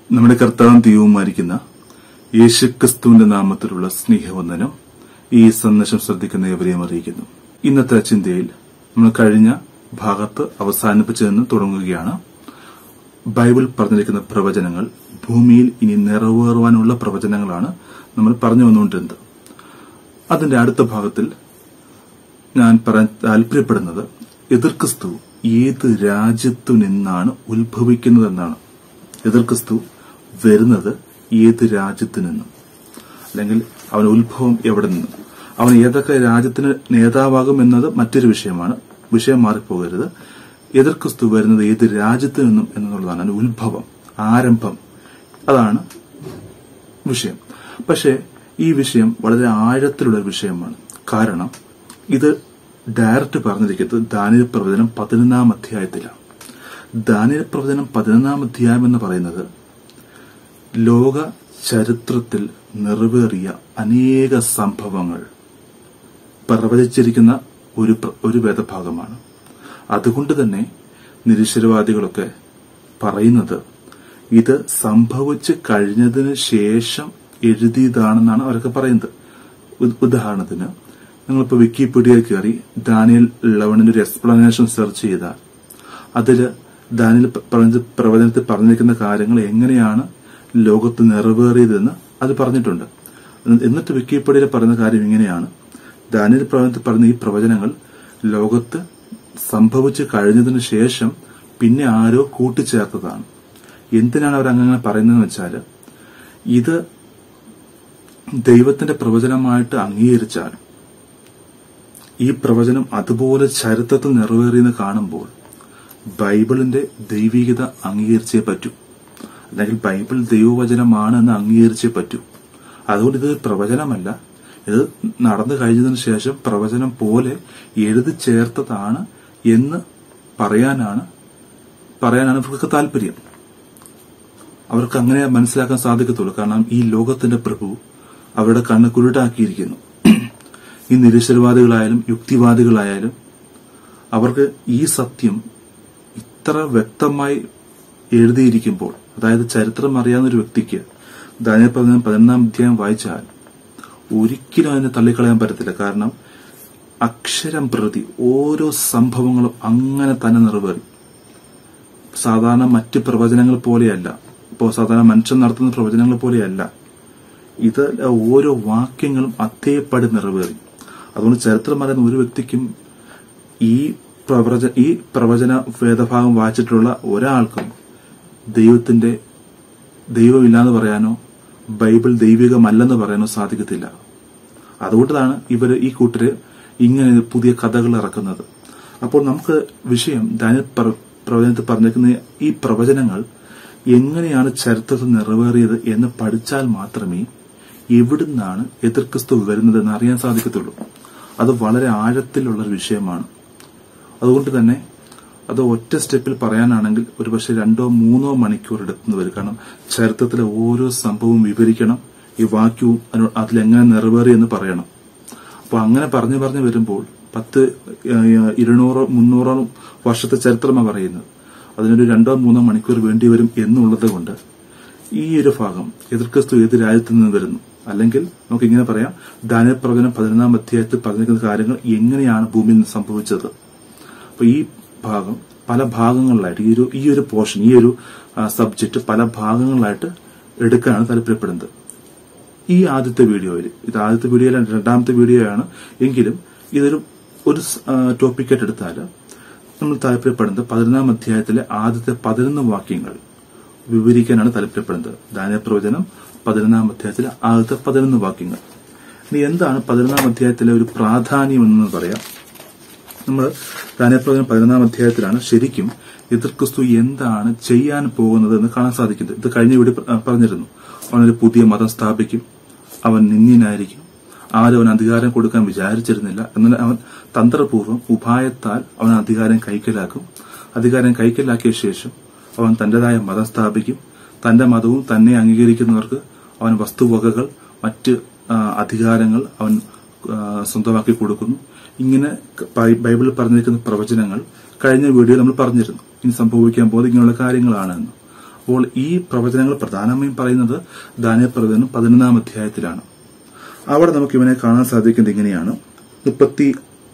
നമ്മുടെ കർത്താവും ദൈവവുമായിരിക്കുന്ന യേശുക്രിസ്തുവിന്റെ നാമത്തിലുള്ള സ്നേഹവന്ദനം ഈ സന്ദേശം ശ്രദ്ധിക്കുന്ന എവരെയും അറിയിക്കുന്നു ഇന്നത്തെ ചിന്തയിൽ നമ്മൾ കഴിഞ്ഞ ഭാഗത്ത് അവസാനിപ്പിച്ചതെന്ന് തുടങ്ങുകയാണ് ബൈബിൾ പറഞ്ഞിരിക്കുന്ന പ്രവചനങ്ങൾ ഭൂമിയിൽ ഇനി നിറവേറുവാനുള്ള പ്രവചനങ്ങളാണ് നമ്മൾ പറഞ്ഞു വന്നുകൊണ്ടിരുന്നത് അതിന്റെ അടുത്ത ഭാഗത്തിൽ ഞാൻ പറയാൻ താല്പര്യപ്പെടുന്നത് എതിർ ക്രിസ്തു ഏത് രാജ്യത്തു നിന്നാണ് ഉത്ഭവിക്കുന്നതെന്നാണ് എതിർ ക്രിസ്തു വരുന്നത് ഏത് രാജ്യത്തു നിന്നും അല്ലെങ്കിൽ അവൻ ഉത്ഭവം എവിടെ നിന്നും അവൻ ഏതൊക്കെ രാജ്യത്തിന് നേതാവാകും എന്നത് മറ്റൊരു വിഷയമാണ് വിഷയം മാറിപ്പോകരുത് എതിർ ക്രിസ്തു വരുന്നത് ഏത് രാജ്യത്തു നിന്നും എന്നുള്ളതാണ് അതിന്റെ ഉത്ഭവം ആരംഭം അതാണ് വിഷയം പക്ഷേ ഈ വിഷയം വളരെ ആഴത്തിലുള്ള ഒരു വിഷയമാണ് കാരണം ഇത് ഡയറക്റ്റ് പറഞ്ഞിരിക്കുന്നത് ദാനിയ പ്രവചനം പതിനൊന്നാം അധ്യായത്തിലാണ് ദാനിയ പ്രവചനം പതിനൊന്നാം അധ്യായം എന്ന് പറയുന്നത് ലോക ചരിത്രത്തിൽ നിറവേറിയ അനേക സംഭവങ്ങൾ പ്രവചിച്ചിരിക്കുന്ന ഒരു പ്ര- ഒരു വേദഭാഗമാണ് അതുകൊണ്ട് തന്നെ നിരീശ്വരവാദികളൊക്കെ പറയുന്നത് ഇത് സംഭവിച്ച് കഴിഞ്ഞതിന് ശേഷം എഴുതിയതാണെന്നാണ് അവരൊക്കെ പറയുന്നത് ഉദ്- ഉദാഹരണത്തിന് നിങ്ങളിപ്പോ വിക്കിപീഡിയയിൽ കയറി ദാനിയൽ ലെവണിന്റെ ഒരു എക്സ്പ്ലനേഷൻ സെർച്ച് ചെയ്താൽ അതില് ദാനിയൽ പ- പറഞ്ഞ- പ്രവചനത്തിൽ പറഞ്ഞിരിക്കുന്ന കാര്യങ്ങൾ എങ്ങനെയാണ് ലോകത്ത് നിറവേറിയതെന്ന് അത് പറഞ്ഞിട്ടുണ്ട് എന്നിട്ട് വിക്കിപീഡിയയിൽ പറയുന്ന കാര്യം ഇങ്ങനെയാണ് ദാനിയൽ പ്രവചനത്തിൽ പറഞ്ഞ ഈ പ്രവചനങ്ങൾ ലോകത്ത് സംഭവിച്ചു കഴിഞ്ഞതിന് ശേഷം പിന്നെ ആരോ കൂട്ടിച്ചേർത്തതാണ് എന്തിനാണ് അവർ അങ്ങനെ പറയുന്നതെന്ന് വെച്ചാൽ ഇത് ദൈവത്തിന്റെ പ്രവചനമായിട്ട് അംഗീകരിച്ചാൽ ഈ പ്രവചനം അതുപോലെ ചരിത്രത്തിൽ നിറവേറിയെന്ന് കാണുമ്പോൾ ബൈബിളിന്റെ ദൈവികത അംഗീകരിച്ചേ പറ്റൂ അല്ലെങ്കിൽ ബൈബിൾ ദൈവവചനമാണ് എന്ന് അംഗീകരിച്ചേ പറ്റൂ അതുകൊണ്ട് ഇത് പ്രവചനമല്ല ഇത് നടന്നു കഴിഞ്ഞതിന് ശേഷം പ്രവചനം പോലെ എഴുതി ചേർത്തതാണ് എന്ന് പറയാനാണ് പറയാനാണ് ഇവർക്ക് താല്പര്യം അവർക്ക് അങ്ങനെ മനസ്സിലാക്കാൻ സാധിക്കത്തുള്ളൂ കാരണം ഈ ലോകത്തിന്റെ പ്രഭു അവരുടെ കണ്ണ് കുരുടാക്കിയിരിക്കുന്നു ഈ നിരീശ്വരവാദികളായാലും യുക്തിവാദികളായാലും അവർക്ക് ഈ സത്യം ഇത്ര വ്യക്തമായി എഴുതിയിരിക്കുമ്പോൾ അതായത് ചരിത്രം അറിയാവുന്ന ഒരു വ്യക്തിക്ക് ദാനിയൽ പതിനൊന്ന് പതിനൊന്നാം അധ്യായം വായിച്ചാൽ ഒരിക്കലും അതിനെ തള്ളിക്കളയാൻ പറ്റത്തില്ല കാരണം അക്ഷരം പ്രതി ഓരോ സംഭവങ്ങളും അങ്ങനെ തന്നെ നിറവേറി സാധാരണ മറ്റ് പ്രവചനങ്ങൾ പോലെയല്ല ഇപ്പോൾ സാധാരണ മനുഷ്യൻ നടത്തുന്ന പ്രവചനങ്ങൾ പോലെയല്ല ഇത് ഓരോ വാക്യങ്ങളും അതേപടി നിറവേറി അതുകൊണ്ട് ചരിത്രം പറയുന്ന ഒരു വ്യക്തിക്കും ഈ പ്രവച ഈ പ്രവചന വേദഭാഗം വായിച്ചിട്ടുള്ള ഒരാൾക്കും ദൈവത്തിന്റെ ദൈവമില്ലാന്ന് പറയാനോ ബൈബിൾ ദൈവികമല്ലെന്ന് പറയാനോ സാധിക്കത്തില്ല അതുകൊണ്ടാണ് ഇവര് ഈ കൂട്ടര് ഇങ്ങനെ പുതിയ കഥകൾ ഇറക്കുന്നത് അപ്പോൾ നമുക്ക് വിഷയം ദാനിയൽ പ്ര- പ്രവചനത്തിൽ പറഞ്ഞിരിക്കുന്ന ഈ പ്രവചനങ്ങൾ എങ്ങനെയാണ് ചരിത്രത്തിൽ നിറവേറിയത് എന്ന് പഠിച്ചാൽ മാത്രമേ എവിടുന്നാണ് എതിർ ക്രിസ്തു വരുന്നത് എന്ന് അറിയാൻ സാധിക്കത്തുള്ളൂ അത് വളരെ ആഴത്തിലുള്ള ഒരു വിഷയമാണ് അതുകൊണ്ട് തന്നെ അത് ഒറ്റ സ്റ്റെപ്പിൽ പറയാനാണെങ്കിൽ ഒരുപക്ഷെ രണ്ടോ മൂന്നോ മണിക്കൂർ എടുത്തുനിന്ന് വരും കാരണം ചരിത്രത്തിലെ ഓരോ സംഭവവും വിവരിക്കണം ഈ വാക്യവും അതിനോ- അതിലെങ്ങനെ നിറവേറി എന്ന് പറയണം അപ്പൊ അങ്ങനെ പറഞ്ഞു പറഞ്ഞു വരുമ്പോൾ പത്ത് ഏഹ്, ഇരുന്നൂറോ മുന്നൂറോ വർഷത്തെ ചരിത്രമാണ് പറയുന്നത് അതിനൊരു രണ്ടോ മൂന്നോ മണിക്കൂർ വേണ്ടി വരും എന്നുള്ളത് കൊണ്ട് ഈ ഒരു ഭാഗം എതിർക്രിസ്തു ഏത് രാജ്യത്ത് നിന്ന് വരുന്നു അല്ലെങ്കിൽ നമുക്ക് ഇങ്ങനെ പറയാം ദാനിയൽ പ്രവചനം പതിനൊന്നാം അധ്യായത്തിൽ പറഞ്ഞിരിക്കുന്ന കാര്യങ്ങൾ എങ്ങനെയാണ് ഭൂമിയിൽ നിന്ന് സംഭവിച്ചത് അപ്പൊ ഈ ഭാഗം പല ഭാഗങ്ങളിലായിട്ട് ഈ ഒരു ഈ ഒരു പോർഷൻ ഈ ഒരു സബ്ജക്ട് പല ഭാഗങ്ങളിലായിട്ട് എടുക്കാനാണ് താല്പര്യപ്പെടുന്നത് ഈ ആദ്യത്തെ വീഡിയോയിൽ ഇത് ആദ്യത്തെ വീഡിയോയിലെ രണ്ടാമത്തെ വീഡിയോയാണ് എങ്കിലും ഇതൊരു ഒരു ടോപ്പിക്കായിട്ട് എടുത്താൽ നമ്മൾ താല്പര്യപ്പെടുന്നത് പതിനൊന്നാം അധ്യായത്തിലെ ആദ്യത്തെ പതിനൊന്ന് വാക്യങ്ങൾ വിവരിക്കാനാണ് താല്പര്യപ്പെടുന്നത് ദാനിയ പ്രവചനം പതിനൊന്നാം അധ്യായത്തിലെ ആദ്യത്തെ പതിനൊന്ന് വാക്യങ്ങൾ ഇനി എന്താണ് പതിനൊന്നാം അധ്യായത്തിലെ ഒരു പ്രാധാന്യം എന്ന് പറയാം നമ്മൾ ദാനപ്രവചനം പതിനൊന്നാം അധ്യായത്തിലാണ് ശരിക്കും എതിർ ക്രിസ്തു എന്താണ് ചെയ്യാൻ പോകുന്നത് എന്ന് കാണാൻ സാധിക്കുന്നത് ഇത് കഴിഞ്ഞ വീട് പറഞ്ഞിരുന്നു അവനൊരു പുതിയ മതം സ്ഥാപിക്കും അവൻ നിന്ദ്യനായിരിക്കും ആരും അവൻ അധികാരം കൊടുക്കാൻ വിചാരിച്ചിരുന്നില്ല എന്നാൽ അവൻ തന്ത്രപൂർവ്വം ഉപായത്താൽ അവൻ അധികാരം കൈക്കലാക്കും അധികാരം കൈക്കലാക്കിയ ശേഷം അവൻ തന്റേതായ മതം സ്ഥാപിക്കും തന്റെ മതവും തന്നെ അംഗീകരിക്കുന്നവർക്ക് അവൻ വസ്തുവകകൾ മറ്റ് ആ, അധികാരങ്ങൾ അവൻ ആ, സ്വന്തമാക്കി കൊടുക്കുന്നു ഇങ്ങനെ ബൈ- ബൈബിളിൽ പറഞ്ഞിരിക്കുന്ന പ്രവചനങ്ങൾ കഴിഞ്ഞ വീഡിയോ നമ്മൾ പറഞ്ഞിരുന്നു ഇനി സംഭവിക്കാൻ പോകുന്നത് ഇങ്ങനെയുള്ള കാര്യങ്ങളാണെന്ന് അപ്പോൾ ഈ പ്രവചനങ്ങൾ പ്രധാനമായും പറയുന്നത് ദാനിയ പ്രവചനം പതിനൊന്നാം അധ്യായത്തിലാണ് അവിടെ നമുക്ക് ഇവനെ കാണാൻ സാധിക്കുന്നത് ഇങ്ങനെയാണ് മുപ്പത്തി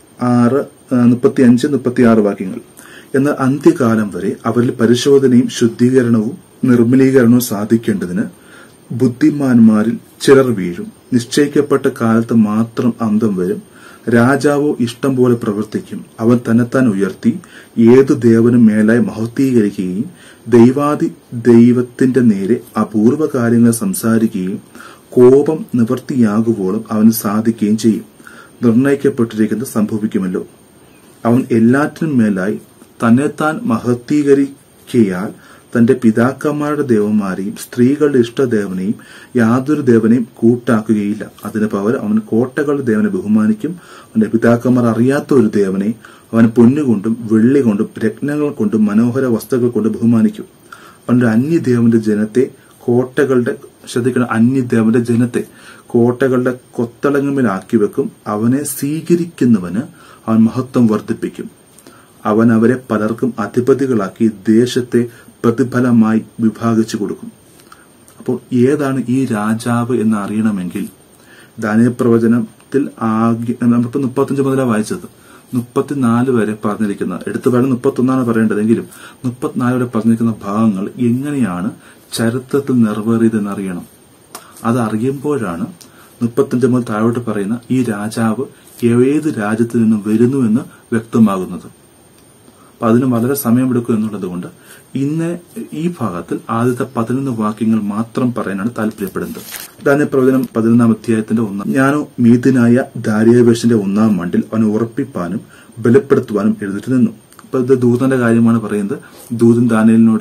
ആറ് മുപ്പത്തി അഞ്ച് മുപ്പത്തി ആറ് വാക്യങ്ങൾ എന്നാൽ അന്ത്യകാലം വരെ അവരിൽ പരിശോധനയും ശുദ്ധീകരണവും നിർമ്മലീകരണവും സാധിക്കേണ്ടതിന് ബുദ്ധിമാന്മാരിൽ ചിലർ വീഴും നിശ്ചയിക്കപ്പെട്ട കാലത്ത് മാത്രം അന്തം വരും രാജാവോ ഇഷ്ടം പോലെ പ്രവർത്തിക്കും അവൻ തന്നെത്താൻ ഉയർത്തി ഏതു ദേവനും മേലായി മഹത്വീകരിക്കുകയും ദൈവാദി ദൈവത്തിന്റെ നേരെ അപൂർവ കാര്യങ്ങൾ സംസാരിക്കുകയും കോപം നിവർത്തിയാകുവോളം അവന് സാധിക്കുകയും ചെയ്യും നിർണയിക്കപ്പെട്ടിരിക്കുന്നത് സംഭവിക്കുമല്ലോ അവൻ എല്ലാറ്റിനും മേലായി തന്നെത്താൻ മഹത്വീകരിക്കയാൽ തന്റെ പിതാക്കന്മാരുടെ ദേവന്മാരെയും സ്ത്രീകളുടെ ഇഷ്ടദേവനെയും യാതൊരു ദേവനെയും കൂട്ടാക്കുകയില്ല അതിന് പകരം അവൻ കോട്ടകളുടെ ദേവനെ ബഹുമാനിക്കും അവന്റെ പിതാക്കന്മാർ അറിയാത്ത ഒരു ദേവനെ അവൻ പൊന്നുകൊണ്ടും വെള്ളി കൊണ്ടും രത്നങ്ങൾ കൊണ്ടും മനോഹര വസ്തുക്കൾ കൊണ്ട് ബഹുമാനിക്കും അവന്റെ അന്യദേവന്റെ ജനത്തെ കോട്ടകളുടെ ശ്രദ്ധിക്കണം അന്യദേവന്റെ ജനത്തെ കോട്ടകളുടെ കൊത്തളങ്ങുമിലാക്കി വെക്കും അവനെ സ്വീകരിക്കുന്നവന് അവൻ മഹത്വം വർദ്ധിപ്പിക്കും അവൻ അവരെ പലർക്കും അധിപതികളാക്കി ദേശത്തെ പ്രതിഫലമായി വിഭാഗിച്ചു കൊടുക്കും അപ്പോൾ ഏതാണ് ഈ രാജാവ് എന്ന് അറിയണമെങ്കിൽ ദാനിയ പ്രവചനത്തിൽ ആകെ നമുക്ക് മുപ്പത്തഞ്ച് മുതലാണ് വായിച്ചത് മുപ്പത്തിനാല് വരെ പറഞ്ഞിരിക്കുന്ന എടുത്തു പറയുന്നത് മുപ്പത്തൊന്നാണ് പറയേണ്ടതെങ്കിലും മുപ്പത്തിനാല് വരെ പറഞ്ഞിരിക്കുന്ന ഭാഗങ്ങൾ എങ്ങനെയാണ് ചരിത്രത്തിൽ നിറവേറിയതെന്ന് അറിയണം അത് അറിയുമ്പോഴാണ് മുപ്പത്തഞ്ച് മുതൽ താഴോട്ട് പറയുന്ന ഈ രാജാവ് ഏത് രാജ്യത്ത് നിന്നും വരുന്നു എന്ന് വ്യക്തമാകുന്നത് അപ്പൊ അതിന് വളരെ സമയമെടുക്കും എന്നുള്ളത് കൊണ്ട് ഇന്ന് ഈ ഭാഗത്തിൽ ആദ്യത്തെ പതിനൊന്ന് വാക്യങ്ങൾ മാത്രം പറയാനാണ് താല്പര്യപ്പെടുന്നത് ദാന്യ പ്രവചനം പതിനൊന്നാം അധ്യായത്തിന്റെ ഒന്നാം ഞാനോ മീതിനായ ദാരിയാവേശന്റെ ഒന്നാം മണ്ടിൽ അവനെ ഉറപ്പിപ്പാനും ബലപ്പെടുത്തുവാനും എഴുതിട്ട് നിന്നു അപ്പൊ ഇത് ദൂതന്റെ കാര്യമാണ് പറയുന്നത് ദൂതൻ ദാനിയലിനോട്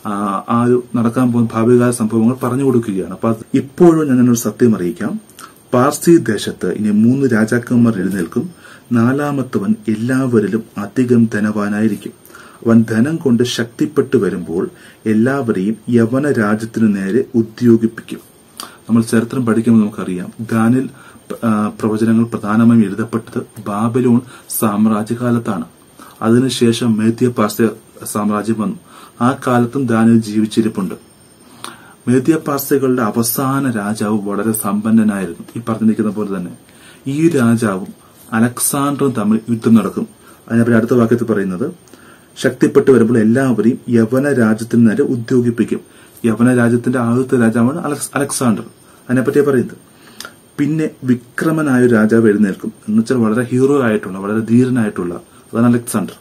ആ ഒരു നടക്കാൻ പോകുന്ന ഭാവികാല സംഭവങ്ങൾ പറഞ്ഞു കൊടുക്കുകയാണ് അപ്പൊ ഇപ്പോഴും ഞാൻ ഒരു സത്യം അറിയിക്കാം പാർസി ദേശത്ത് ഇനി മൂന്ന് രാജാക്കന്മാർ എഴുന്നേൽക്കും നാലാമത്തവൻ എല്ലാവരിലും അധികം ധനവാനായിരിക്കും അവൻ ധനം കൊണ്ട് ശക്തിപ്പെട്ടു വരുമ്പോൾ എല്ലാവരെയും യവന രാജ്യത്തിനു നേരെ ഉദ്യോഗിപ്പിക്കും നമ്മൾ ചരിത്രം പഠിക്കുമ്പോൾ നമുക്കറിയാം ദാനിൽ പ്രവചനങ്ങൾ പ്രധാനമായും എഴുതപ്പെട്ടത് ബാബലോൺ സാമ്രാജ്യകാലത്താണ് അതിനുശേഷം മേദ്യ പാർസ്യ സാമ്രാജ്യം വന്നു ആ കാലത്തും ദാനിൽ ജീവിച്ചിരിപ്പുണ്ട് മേദ്യ പാർസ്യകളുടെ അവസാന രാജാവ് വളരെ സമ്പന്നനായിരുന്നു ഈ പറഞ്ഞിരിക്കുന്ന പോലെ തന്നെ ഈ രാജാവും അലക്സാണ്ടറും തമ്മിൽ യുദ്ധം നടക്കും അതിനെപ്പറ്റി അടുത്ത വാക്യത്തിൽ പറയുന്നത് ശക്തിപ്പെട്ടു വരുമ്പോൾ എല്ലാവരെയും യവന രാജ്യത്തിന് നേരെ ഉദ്യോഗിപ്പിക്കും യവന രാജ്യത്തിന്റെ ആദ്യത്തെ രാജാവാണ് അലക്സാണ്ടർ അതിനെപ്പറ്റി പറയുന്നത് പിന്നെ വിക്രമനായ ഒരു രാജാവ് എഴുന്നേൽക്കും എന്ന് വെച്ചാൽ വളരെ ഹീറോ ആയിട്ടുള്ള വളരെ ധീരനായിട്ടുള്ള അതാണ് അലക്സാണ്ടർ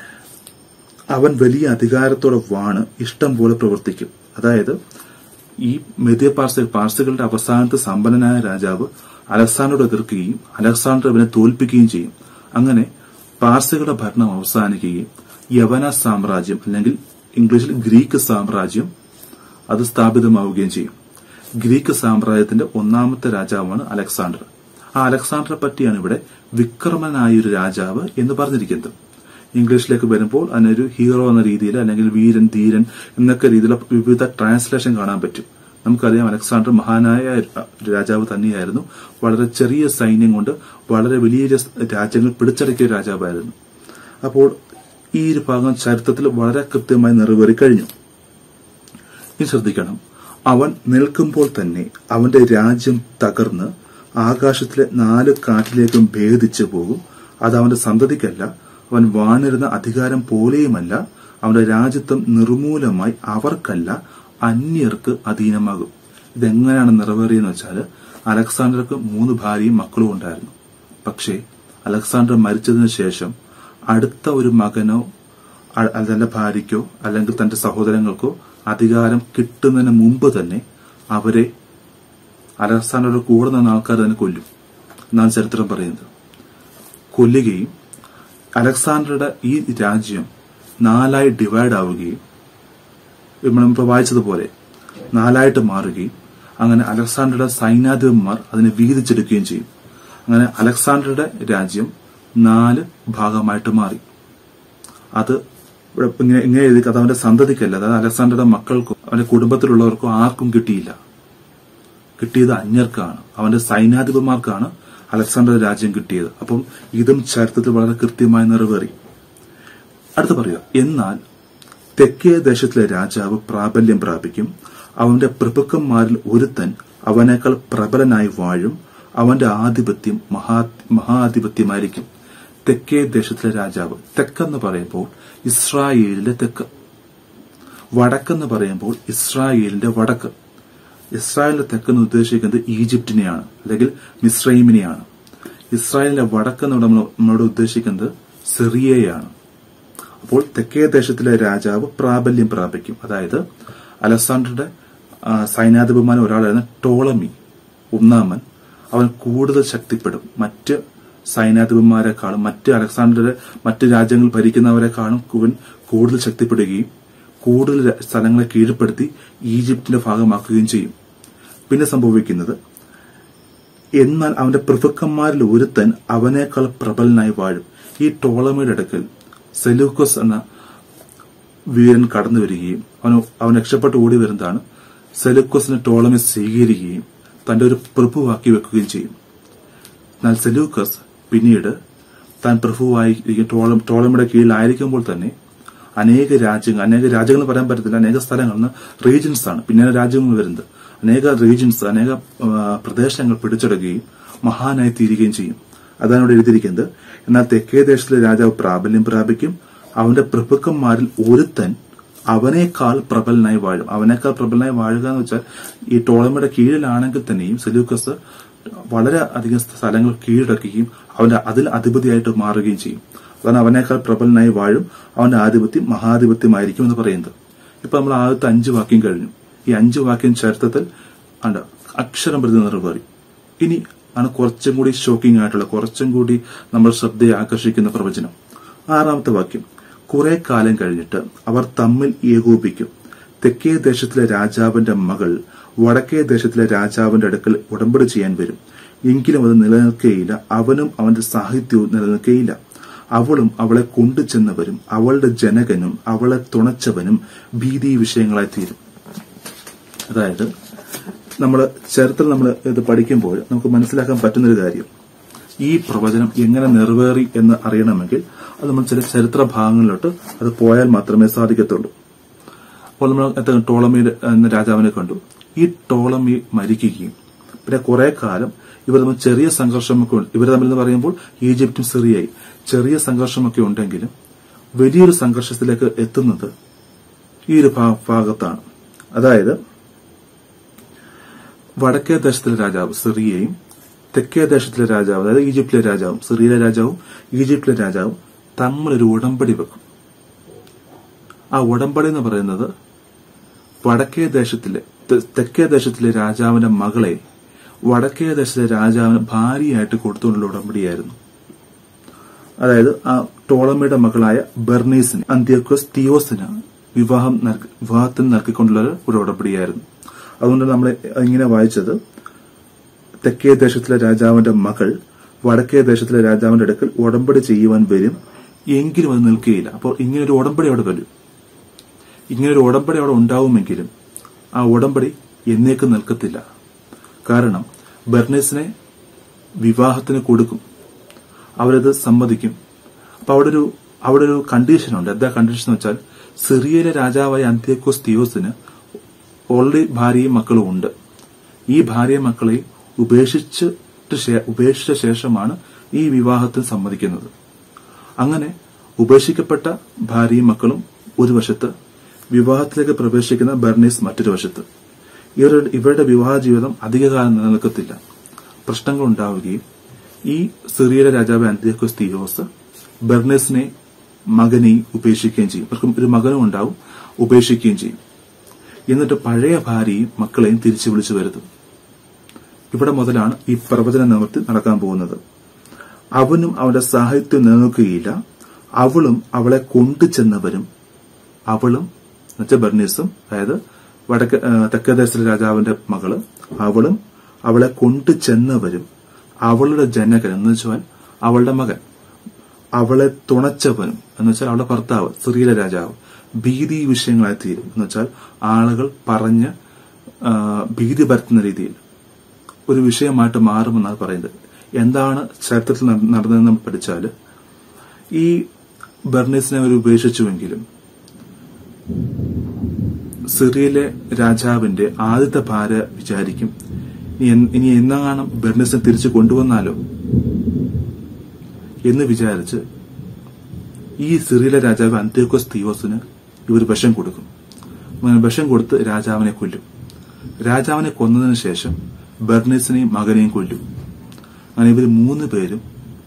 അവൻ വലിയ അധികാരത്തോടെ വാണ് ഇഷ്ടം പോലെ പ്രവർത്തിക്കും അതായത് ഈ മെതിയ പാർസ പാർസികളുടെ അവസാനത്തെ സമ്പന്നനായ രാജാവ് അലക്സാണ്ടറോട് എതിർക്കുകയും അലക്സാണ്ടർ അവനെ തോൽപ്പിക്കുകയും ചെയ്യും അങ്ങനെ പാർസികളുടെ ഭരണം അവസാനിക്കുകയും യവന സാമ്രാജ്യം അല്ലെങ്കിൽ ഇംഗ്ലീഷിൽ ഗ്രീക്ക് സാമ്രാജ്യം അത് സ്ഥാപിതമാവുകയും ചെയ്യും ഗ്രീക്ക് സാമ്രാജ്യത്തിന്റെ ഒന്നാമത്തെ രാജാവാണ് അലക്സാണ്ടർ ആ അലക്സാണ്ടറെ പറ്റിയാണ് ഇവിടെ വിക്രമനായ ഒരു രാജാവ് എന്ന് പറഞ്ഞിരിക്കുന്നത് ഇംഗ്ലീഷിലേക്ക് വരുമ്പോൾ അതിനൊരു ഹീറോ എന്ന രീതിയിൽ അല്ലെങ്കിൽ വീരൻ ധീരൻ എന്നൊക്കെ രീതിയിലുള്ള വിവിധ ട്രാൻസ്ലേഷൻ കാണാൻ പറ്റും നമുക്കറിയാം അലക്സാണ്ടർ മഹാനായ ഒരു രാജാവ് തന്നെയായിരുന്നു വളരെ ചെറിയ സൈന്യം കൊണ്ട് വളരെ വലിയ രാജ്യങ്ങൾ പിടിച്ചടക്കിയ രാജാവായിരുന്നു അപ്പോൾ ഈ ഒരു ഭാഗം ചരിത്രത്തിൽ വളരെ കൃത്യമായി നിറവേറി കഴിഞ്ഞു ഇനി ശ്രദ്ധിക്കണം അവൻ നിൽക്കുമ്പോൾ തന്നെ അവന്റെ രാജ്യം തകർന്ന് ആകാശത്തിലെ നാല് കാറ്റിലേക്കും ഭേദിച്ചു പോകും അത് അവന്റെ സന്തതിക്കല്ല അവൻ വാണിരുന്ന അധികാരം പോലെയുമല്ല അവന്റെ രാജ്യത്വം നിർമൂലമായി അവർക്കല്ല അന്യർക്ക് അധീനമാകും ഇതെങ്ങനെയാണ് നിറവേറിയെന്ന് വെച്ചാൽ അലക്സാണ്ടർക്ക് മൂന്ന് ഭാര്യയും മക്കളും ഉണ്ടായിരുന്നു പക്ഷേ അലക്സാണ്ടർ മരിച്ചതിന് ശേഷം അടുത്ത ഒരു മകനോ തന്റെ ഭാര്യയ്ക്കോ അല്ലെങ്കിൽ തന്റെ സഹോദരങ്ങൾക്കോ അധികാരം കിട്ടുന്നതിന് മുമ്പ് തന്നെ അവരെ അലക്സാണ്ടറുടെ കൂടെ നിന്ന ആൾക്കാർ തന്നെ കൊല്ലും എന്നാണ് ചരിത്രം പറയുന്നത് കൊല്ലുകയും അലക്സാണ്ടറുടെ ഈ രാജ്യം നാലായി ഡിവൈഡ് ആവുകയും നമ്മളിപ്പോൾ വായിച്ചതുപോലെ നാലായിട്ട് മാറുകയും അങ്ങനെ അലക്സാണ്ടറുടെ സൈന്യാധിപന്മാർ അതിനെ വീതിച്ചെടുക്കുകയും ചെയ്യും അങ്ങനെ അലക്സാണ്ടറുടെ രാജ്യം നാല് ഭാഗമായിട്ട് മാറി അത് ഇവിടെ ഇങ്ങനെ ഇങ്ങനെ എഴുതി അത് അവന്റെ സന്തതിക്കല്ല അതായത് അലക്സാണ്ടറുടെ മക്കൾക്കോ അവന്റെ കുടുംബത്തിലുള്ളവർക്കോ ആർക്കും കിട്ടിയില്ല കിട്ടിയത് അന്യർക്കാണ് അവന്റെ സൈന്യാധിപന്മാർക്കാണ് അലക്സാണ്ടറുടെ രാജ്യം കിട്ടിയത് അപ്പം ഇതും ചരിത്രത്തിൽ വളരെ കൃത്യമായി നിറവേറി അടുത്ത് പറയുക എന്നാൽ തെക്കേ ദേശത്തിലെ രാജാവ് പ്രാബല്യം പ്രാപിക്കും അവന്റെ പ്രഭുക്കന്മാരിൽ ഒരുത്തൻ അവനേക്കാൾ പ്രബലനായി വാഴും അവന്റെ ആധിപത്യം മഹാ മഹാധിപത്യമായിരിക്കും തെക്കേ ദേശത്തിലെ രാജാവ് തെക്കെന്ന് പറയുമ്പോൾ ഇസ്രായേലിന്റെ തെക്ക് വടക്കെന്ന് പറയുമ്പോൾ ഇസ്രായേലിന്റെ വടക്ക് ഇസ്രായേലിന്റെ തെക്കെന്ന് ഉദ്ദേശിക്കുന്നത് ഈജിപ്തിനെയാണ് അല്ലെങ്കിൽ മിസ്രൈമിനെയാണ് ഇസ്രായേലിന്റെ വടക്കെന്ന് നമ്മൾ നമ്മളോട് ഉദ്ദേശിക്കുന്നത് സിറിയയാണ് അപ്പോൾ തെക്കേ ദേശത്തിലെ രാജാവ് പ്രാബല്യം പ്രാപിക്കും അതായത് അലക്സാണ്ടറുടെ ആ, സൈന്യാധിപന്മാരിൽ ഒരാളായിരുന്ന ടോളമി ഒന്നാമൻ അവൻ കൂടുതൽ ശക്തിപ്പെടും മറ്റ് സൈന്യാധിപന്മാരെക്കാളും മറ്റ് അലക്സാണ്ടറുടെ മറ്റ് രാജ്യങ്ങൾ ഭരിക്കുന്നവരെക്കാളും ഇവൻ കൂടുതൽ ശക്തിപ്പെടുകയും കൂടുതൽ ര- സ്ഥലങ്ങളെ കീഴ്പ്പെടുത്തി ഈജിപ്തിന്റെ ഭാഗമാക്കുകയും ചെയ്യും പിന്നെ സംഭവിക്കുന്നത് എന്നാൽ അവന്റെ പ്രഭുക്കന്മാരിൽ ഒരുത്തൻ അവനേക്കാൾ പ്രബലനായി വാഴും ഈ ടോളമയുടെ അടുക്കൽ സെലൂക്കസ് എന്ന വീരൻ കടന്നു വരികയും അവൻ അവൻ രക്ഷപ്പെട്ട് ഓടി വരുന്നതാണ് സെലൂക്കസിനെ ടോളമി സ്വീകരിക്കുകയും തന്റെ ഒരു പ്രഭുവാക്കി വെക്കുകയും ചെയ്യും എന്നാൽ സെലൂക്കസ് പിന്നീട് താൻ പ്രഭുവായി ഇരിക്കും- ടോളം ടോളമിയുടെ കീഴിലായിരിക്കുമ്പോൾ തന്നെ അനേക രാജ്യങ്ങൾ അനേക രാജ്യങ്ങൾ എന്ന് പറയാൻ പറ്റത്തില്ല അനേക സ്ഥലങ്ങളിൽ നിന്ന് റീജൻസ് ആണ് പിന്നെ രാജ്യങ്ങൾ വരുന്നത് അനേക റീജൻസ് അനേക ആ, പ്രദേശങ്ങൾ പിടിച്ചെടുക്കുകയും മഹാനായി തീരുകയും ചെയ്യും അതാണ് ഇവിടെ എഴുതിയിരിക്കുന്നത് എന്നാൽ തെക്കേ ദേശത്തിലെ രാജാവ് പ്രാബല്യം പ്രാപിക്കും അവന്റെ പ്രഭുക്കന്മാരിൽ ഒരുത്തൻ അവനേക്കാൾ പ്രബലനായി വാഴും അവനേക്കാൾ പ്രബലനായി വാഴുക എന്ന് വെച്ചാൽ ഈ ടോളമയുടെ കീഴിലാണെങ്കിൽ തന്നെയും സെലൂക്കസ് വളരെ അധികം സ്ഥലങ്ങൾ കീഴടക്കുകയും അവന്റെ അതിൽ അധിപതിയായിട്ട് മാറുകയും ചെയ്യും അതാണ് അവനേക്കാൾ പ്രബലനായി വാഴും അവന്റെ ആധിപത്യം മഹാധിപത്യമായിരിക്കും എന്ന് പറയുന്നത് ഇപ്പൊ നമ്മൾ ആദ്യത്തെ അഞ്ച് വാക്യം കഴിഞ്ഞു ഈ അഞ്ച് വാക്യം ചരിത്രത്തിൽ ഉണ്ട് അക്ഷരം പ്രതി നിറവേറി ഇനി ആണ് കുറച്ചും കൂടി ഷോക്കിംഗ് ആയിട്ടുള്ള കുറച്ചും കൂടി നമ്മൾ ശ്രദ്ധയെ ആകർഷിക്കുന്ന പ്രവചനം ആറാമത്തെ വാക്യം കുറെ കാലം കഴിഞ്ഞിട്ട് അവർ തമ്മിൽ ഏകോപിക്കും തെക്കേ ദേശത്തിലെ രാജാവിന്റെ മകൾ വടക്കേ ദേശത്തിലെ രാജാവിന്റെ അടുക്കൽ ഉടമ്പടി ചെയ്യാൻ വരും എങ്കിലും അത് നിലനിൽക്കുകയില്ല അവനും അവന്റെ സാഹിത്യവും നിലനിൽക്കുകയില്ല അവളും അവളെ കൊണ്ടുചെന്നവരും അവളുടെ ജനകനും അവളെ തുണച്ചവനും ഭീതി വിഷയങ്ങളായി തീരും അതായത് നമ്മൾ ചരിത്രം നമ്മൾ ഇത് പഠിക്കുമ്പോൾ നമുക്ക് മനസ്സിലാക്കാൻ പറ്റുന്നൊരു കാര്യം ഈ പ്രവചനം എങ്ങനെ നിറവേറി എന്ന് അറിയണമെങ്കിൽ അത് നമ്മൾ ചില ചരിത്ര ഭാഗങ്ങളിലോട്ട് അത് പോയാൽ മാത്രമേ സാധിക്കത്തുള്ളൂ അപ്പോൾ നമ്മൾ എത്ര ടോളമിയുടെ എന്ന രാജാവിനെ കണ്ടു ഈ ടോളമി മരിക്കുകയും പിന്നെ കുറെ കാലം ഇവർ തമ്മിൽ ചെറിയ സംഘർഷമൊക്കെ ഉണ്ട് ഇവർ തമ്മിൽ എന്ന് പറയുമ്പോൾ ഈജിപ്തും സിറിയയും ചെറിയ സംഘർഷമൊക്കെ ഉണ്ടെങ്കിലും വലിയൊരു സംഘർഷത്തിലേക്ക് എത്തുന്നത് ഈ ഒരു ഭാ- ഭാഗത്താണ് അതായത് വടക്കേ ദേശത്തിലെ രാജാവ് സിറിയയും തെക്കേ ദേശത്തിലെ രാജാവ് അതായത് ഈജിപ്തിലെ രാജാവും സിറിയയിലെ രാജാവും ഈജിപ്തിലെ രാജാവും തമ്മിലൊരു ഉടമ്പടി വെക്കും ആ ഉടമ്പടി എന്ന് പറയുന്നത് വടക്കേ ദേശത്തിലെ തെ- തെക്കേ ദേശത്തിലെ രാജാവിന്റെ മകളെ വടക്കേ ദേശത്തിലെ രാജാവിന് ഭാര്യയായിട്ട് കൊടുത്തുകൊണ്ടുള്ള ഉടമ്പടിയായിരുന്നു അതായത് ആ ടോളമയുടെ മകളായ ബെർണീസിന് അന്ത്യോക്കസ് തിയോസിന് വിവാഹം നൽകി- വിവാഹത്തിന് നൽകിക്കൊണ്ടുള്ള ഒരു ഉടമ്പടിയായിരുന്നു അതുകൊണ്ട് നമ്മൾ ഇങ്ങനെ വായിച്ചത് തെക്കേ ദേശത്തിലെ രാജാവിന്റെ മകൾ വടക്കേ ദേശത്തിലെ രാജാവിന്റെ അടുക്കൽ ഉടമ്പടി ചെയ്യുവാൻ വരും എങ്കിലും അത് നിൽക്കുകയില്ല അപ്പോൾ ഇങ്ങനെ ഒരു ഉടമ്പടി അവിടെ വരും ഇങ്ങനെ ഒരു ഉടമ്പടി അവിടെ ഉണ്ടാവുമെങ്കിലും ആ ഉടമ്പടി എന്നേക്കും നിൽക്കത്തില്ല കാരണം ബെർണീസിനെ വിവാഹത്തിന് കൊടുക്കും അവരത് സമ്മതിക്കും അപ്പൊ അവിടെ ഒരു അവിടെ ഒരു കണ്ടീഷനുണ്ട് എന്താ കണ്ടീഷൻ എന്ന് വെച്ചാൽ സിറിയയിലെ രാജാവായ അന്ത്യോക്കോസ് തിയോസിന് ഓൾറെഡി ഭാര്യയും മക്കളും ഉണ്ട് ഈ ഭാര്യയും മക്കളെ ഉപേക്ഷിച്ചിട്ട് ശേ- ഉപേക്ഷിച്ച ശേഷമാണ് ഈ വിവാഹത്തിന് സമ്മതിക്കുന്നത് അങ്ങനെ ഉപേക്ഷിക്കപ്പെട്ട ഭാര്യയും മക്കളും ഒരു വശത്ത് വിവാഹത്തിലേക്ക് പ്രവേശിക്കുന്ന ബെർണീസ് മറ്റൊരു വശത്ത് ഇവരുടെ ഇവരുടെ വിവാഹ ജീവിതം അധികകാലം നിലനിൽക്കത്തില്ല പ്രശ്നങ്ങൾ ഉണ്ടാവുകയും ഈ സിറിയയിലെ രാജാവ് അന്ത്യോക്കോസ് തിയോസ് ബെർണീസിനെ മകനെയും ഉപേക്ഷിക്കുകയും ചെയ്യും ഇവർക്കും ഒരു മകനും ഉണ്ടാവും ഉപേക്ഷിക്കുകയും ചെയ്യും എന്നിട്ട് പഴയ ഭാര്യയും മക്കളെയും തിരിച്ചു വിളിച്ചു വരുത്തും ഇവിടെ മുതലാണ് ഈ പ്രവചന നിവൃത്തി നടക്കാൻ പോകുന്നത് അവനും അവന്റെ സാഹിത്യം നിലനിൽക്കുകയില്ല അവളും അവളെ കൊണ്ടുചെന്നവരും അവളും എന്നുവെച്ചാൽ ബർണീസും അതായത് വടക്ക് ആ, തെക്കദേശത്തിലെ രാജാവിന്റെ മകള് അവളും അവളെ കൊണ്ടുചെന്നവരും അവളുടെ ജനകൻ എന്ന് വെച്ചാൽ അവളുടെ മകൻ അവളെ തുണച്ചവനും എന്ന് വെച്ചാൽ അവളുടെ ഭർത്താവ് സിറിയിലെ രാജാവ് ഭീതി വിഷയങ്ങളായി തീരും എന്ന് വെച്ചാൽ ആളുകൾ പറഞ്ഞ് ആ, ഭീതി പരത്തുന്ന രീതിയിൽ ഒരു വിഷയമായിട്ട് മാറുമെന്നാണ് പറയുന്നത് എന്താണ് ചരിത്രത്തിൽ നട- നടന്നതെന്ന് നമ്മൾ പഠിച്ചാൽ ഈ ബർണീസിനെ അവർ ഉപേക്ഷിച്ചുവെങ്കിലും സിറിയയിലെ രാജാവിന്റെ ആദ്യത്തെ ഭാര്യ വിചാരിക്കും ഇനി എന്ന് ഇനി എന്നാണ് ബെർണിസിനെ തിരിച്ചു കൊണ്ടുവന്നാലോ എന്ന് വിചാരിച്ച് ഈ സിറിയയിലെ രാജാവ് അന്ത്യോക്കോസ് തീവോസിന് ഇവർ വിഷം കൊടുക്കും അങ്ങനെ വിഷം കൊടുത്ത് രാജാവിനെ കൊല്ലും രാജാവിനെ കൊന്നതിന് ശേഷം ബെർണിസിനെയും മകനെയും കൊല്ലും അങ്ങനെ ഇവർ മൂന്ന് പേരും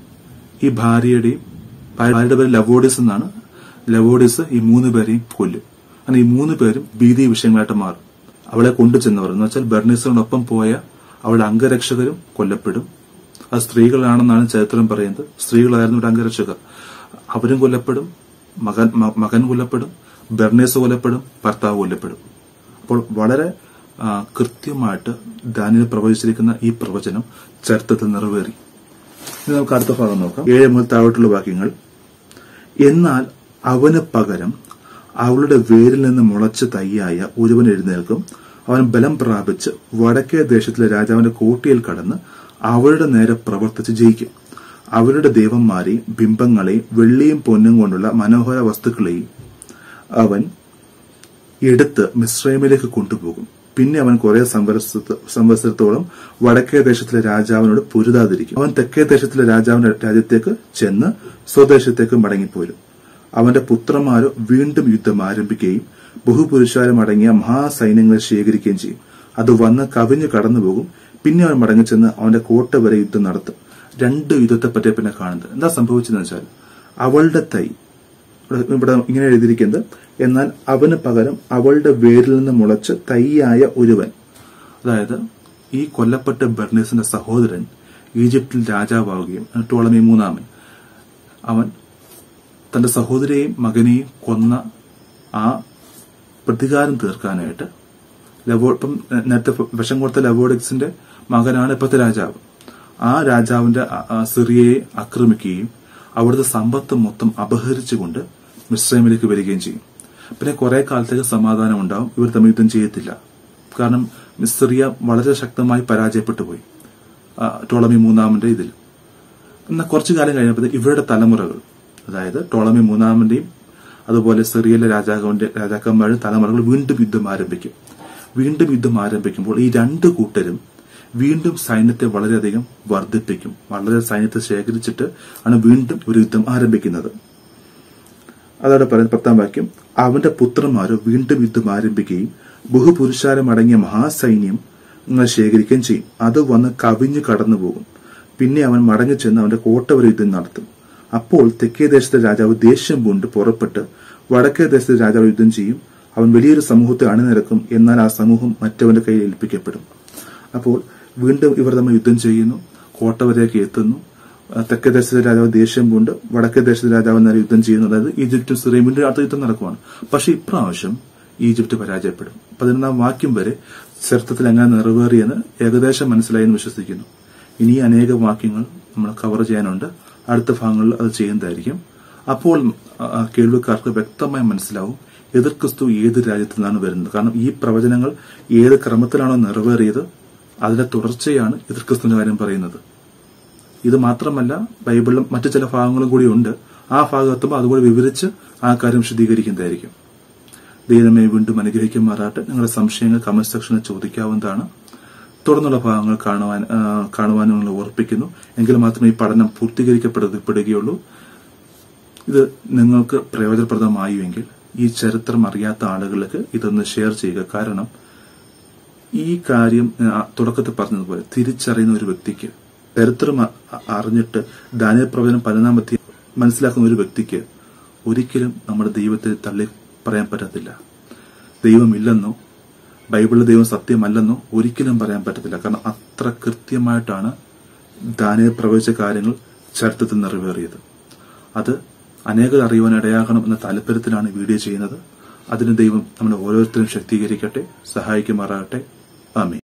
ഈ ഭാര്യയുടെയും ഭാര്യയുടെ പേര് ലവോഡിസ് എന്നാണ് ലവോഡിസ് ഈ മൂന്ന് പേരെയും കൊല്ലും അങ്ങനെ ഈ മൂന്ന് പേരും ഭീതി വിഷയങ്ങളായിട്ട് മാറും അവളെ കൊണ്ടുചെന്നവർ എന്ന് വെച്ചാൽ ബെർണീസിനോടൊപ്പം പോയ അവളുടെ അംഗരക്ഷകരും കൊല്ലപ്പെടും അത് സ്ത്രീകളാണെന്നാണ് ചരിത്രം പറയുന്നത് സ്ത്രീകളായിരുന്നു ഇവിടെ അംഗരക്ഷകർ അവരും കൊല്ലപ്പെടും മകൻ മ- മകൻ കൊല്ലപ്പെടും ബെർണേസ് കൊല്ലപ്പെടും ഭർത്താവ് കൊല്ലപ്പെടും അപ്പോൾ വളരെ ആ, കൃത്യമായിട്ട് ദാനിയിൽ പ്രവചിച്ചിരിക്കുന്ന ഈ പ്രവചനം ചരിത്രത്തിൽ നിറവേറി ഇനി നമുക്ക് അടുത്ത ഭാഗം നോക്കാം ഏഴ് മുതൽ താഴോട്ടുള്ള വാക്യങ്ങൾ എന്നാൽ അവന് പകരം അവളുടെ വേരിൽ നിന്ന് മുളച്ച തൈയായ ഒരുവൻ എഴുന്നേൽക്കും അവൻ ബലം പ്രാപിച്ച് വടക്കേ ദേശത്തിലെ രാജാവിന്റെ കോട്ടയിൽ കടന്ന് അവരുടെ നേരെ പ്രവർത്തിച്ച് ജയിക്കും അവരുടെ ദേവന്മാരെയും ബിംബങ്ങളെയും വെള്ളിയും പൊന്നും കൊണ്ടുള്ള മനോഹര വസ്തുക്കളെയും അവൻ എടുത്ത് മിശ്രൈമിലേക്ക് കൊണ്ടുപോകും പിന്നെ അവൻ കുറെ സംവത്സരത്ത- സംവത്സരത്തോളം വടക്കേ ദേശത്തിലെ രാജാവിനോട് പൊരുതാതിരിക്കും അവൻ തെക്കേ ദേശത്തിലെ രാജാവിന്റെ രാജ്യത്തേക്ക് ചെന്ന് സ്വദേശത്തേക്ക് മടങ്ങിപ്പോരും അവന്റെ പുത്രന്മാരോ വീണ്ടും യുദ്ധം ആരംഭിക്കുകയും ബഹുപുരുഷാരം അടങ്ങിയ മഹാസൈന്യങ്ങളെ ശേഖരിക്കുകയും ചെയ്യും അത് വന്ന് കവിഞ്ഞു കടന്നുപോകും പിന്നെ അവൻ മടങ്ങിച്ചെന്ന് അവന്റെ കോട്ട വരെ യുദ്ധം നടത്തും രണ്ട് യുദ്ധത്തെ പറ്റിയ പിന്നെ കാണുന്നത് എന്താ സംഭവിച്ചതെന്ന് വെച്ചാൽ അവളുടെ തൈ ഇവിടെ ഇവിടെ ഇങ്ങനെ എഴുതിയിരിക്കുന്നത് എന്നാൽ അവന് പകരം അവളുടെ വേരിൽ നിന്ന് മുളച്ച് തൈയായ ഒരുവൻ അതായത് ഈ കൊല്ലപ്പെട്ട ബെർണീസിന്റെ സഹോദരൻ ഈജിപ്തിൽ രാജാവാവുകയും ടോളമി മൂന്നാമൻ അവൻ തന്റെ സഹോദരിയെയും മകനെയും കൊന്ന ആ പ്രതികാരം തീർക്കാനായിട്ട് ലവോ ഇപ്പം നേരത്തെ വിഷം കൊടുത്ത ലവോഡിക്സിന്റെ മകനാണ് ഇപ്പോഴത്തെ രാജാവ് ആ രാജാവിന്റെ ആ- ആ സിറിയയെ ആക്രമിക്കുകയും അവിടുത്തെ സമ്പത്ത് മൊത്തം അപഹരിച്ചുകൊണ്ട് മിശ്രമിലേക്ക് വരികയും ചെയ്യും പിന്നെ കുറെ കാലത്തേക്ക് സമാധാനം ഉണ്ടാവും ഇവർ തമ്മിൽ യുദ്ധം ചെയ്യത്തില്ല കാരണം സിറിയ വളരെ ശക്തമായി പരാജയപ്പെട്ടു പോയി ആ, ടോളമി മൂന്നാമന്റെ ഇതിൽ എന്നാൽ കുറച്ചു കാലം കഴിഞ്ഞപ്പോൾ ഇവരുടെ തലമുറകൾ അതായത് ടോളമി മൂന്നാമന്റെയും അതുപോലെ സിറിയയിലെ രാജാവിന്റെ രാജാക്കന്മാരുടെ തലമുറകൾ വീണ്ടും യുദ്ധം ആരംഭിക്കും വീണ്ടും യുദ്ധം ആരംഭിക്കുമ്പോൾ ഈ രണ്ട് കൂട്ടരും വീണ്ടും സൈന്യത്തെ വളരെയധികം വർദ്ധിപ്പിക്കും വളരെ സൈന്യത്തെ ശേഖരിച്ചിട്ട് ആണ് വീണ്ടും ഒരു യുദ്ധം ആരംഭിക്കുന്നത് അതോടെ പറയുന്ന പത്താം വാക്യം അവന്റെ പുത്രന്മാരോ വീണ്ടും യുദ്ധം ആരംഭിക്കുകയും ബഹുപുരുഷാരം അടങ്ങിയ മഹാസൈന്യം നിങ്ങൾ ശേഖരിക്കുകയും ചെയ്യും അത് വന്ന് കവിഞ്ഞു കടന്നുപോകും പിന്നെ അവൻ മടങ്ങി ചെന്ന് അവന്റെ കോട്ട വരെ യുദ്ധം നടത്തും അപ്പോൾ തെക്കേ ദേശത്തെ രാജാവ് ദേഷ്യം പൂണ്ട് പുറപ്പെട്ട് വടക്കേ ദേശത്തെ രാജാവ് യുദ്ധം ചെയ്യും അവൻ വലിയൊരു സമൂഹത്തെ അണിനിരക്കും എന്നാൽ ആ സമൂഹം മറ്റവന്റെ കയ്യിൽ ഏൽപ്പിക്കപ്പെടും അപ്പോൾ വീണ്ടും ഇവർ തമ്മിൽ യുദ്ധം ചെയ്യുന്നു കോട്ട വരെയൊക്കെ എത്തുന്നു ആ, തെക്കേ ദേശത്തെ രാജാവ് ദേഷ്യം കൊണ്ട് വടക്കേ ദേശത്തെ രാജാവ് നേരെ യുദ്ധം ചെയ്യുന്നു അതായത് ഈജിപ്തും സിറിയയും വീണ്ടും അടുത്ത യുദ്ധം നടക്കുവാണ് പക്ഷെ ഇപ്രാവശ്യം ഈജിപ്ത് പരാജയപ്പെടും പതിനൊന്നാം വാക്യം വരെ ചരിത്രത്തിൽ എങ്ങനെ നിറവേറിയെന്ന് ഏകദേശം മനസ്സിലായി എന്ന് വിശ്വസിക്കുന്നു ഇനി അനേക വാക്യങ്ങൾ നമ്മൾ കവർ ചെയ്യാനുണ്ട് അടുത്ത ഭാഗങ്ങളിൽ അത് ചെയ്യുന്നതായിരിക്കും അപ്പോൾ ആ, ആ, കേൾവിക്കാർക്ക് വ്യക്തമായി മനസ്സിലാവും എതിർ ക്രിസ്തു ഏത് രാജ്യത്തു നിന്നാണ് വരുന്നത് കാരണം ഈ പ്രവചനങ്ങൾ ഏത് ക്രമത്തിലാണോ നിറവേറിയത് അതിന്റെ തുടർച്ചയാണ് എതിർ ക്രിസ്തുവിന്റെ കാര്യം പറയുന്നത് ഇത് മാത്രമല്ല ബൈബിളിലും മറ്റു ചില ഭാഗങ്ങളും കൂടി ഉണ്ട് ആ ഭാഗത്തുമ്പോൾ അതുകൂടി വിവരിച്ച് ആ കാര്യം വിശദീകരിക്കുന്നതായിരിക്കും ദൈവമേ വീണ്ടും അനുഗ്രഹിക്കുമാറാട്ടെ നിങ്ങളുടെ സംശയങ്ങൾ കമന്റ് സെക്ഷനിൽ ചോദിക്കാവുന്നതാണ് തുടർന്നുള്ള ഭാഗങ്ങൾ കാണുവാൻ ആ, കാണുവാനും നിങ്ങൾ ഓർപ്പിക്കുന്നു എങ്കിൽ മാത്രമേ ഈ പഠനം പൂർത്തീകരിക്കപ്പെടുകയുള്ളൂ ഇത് നിങ്ങൾക്ക് പ്രയോജനപ്രദമായുവെങ്കിൽ ഈ ചരിത്രം അറിയാത്ത ആളുകൾക്ക് ഇതൊന്ന് ഷെയർ ചെയ്യുക കാരണം ഈ കാര്യം ആ, തുടക്കത്തിൽ പറഞ്ഞതുപോലെ തിരിച്ചറിയുന്ന ഒരു വ്യക്തിക്ക് ചരിത്രം അ- അ- അറിഞ്ഞിട്ട് ദാനിയൽ പ്രവചനം പതിനാം അധ്യായം മനസ്സിലാക്കുന്ന ഒരു വ്യക്തിക്ക് ഒരിക്കലും നമ്മുടെ ദൈവത്തെ തള്ളി പറയാൻ പറ്റത്തില്ല ദൈവമില്ലെന്നോ ബൈബിളിലെ ദൈവം സത്യമല്ലെന്നോ ഒരിക്കലും പറയാൻ പറ്റത്തില്ല കാരണം അത്ര കൃത്യമായിട്ടാണ് ദാനിയൽ പ്രവചിച്ച കാര്യങ്ങൾ ചരിത്രത്തിൽ നിറവേറിയത് അത് അനേകർ അറിയുവാൻ ഇടയാകണം എന്ന താല്പര്യത്തിലാണ് ഈ വീഡിയോ ചെയ്യുന്നത് അതിന് ദൈവം നമ്മളെ ഓരോരുത്തരും ശക്തീകരിക്കട്ടെ സഹായിക്കുമാറാകട്ടെ ആമീൻ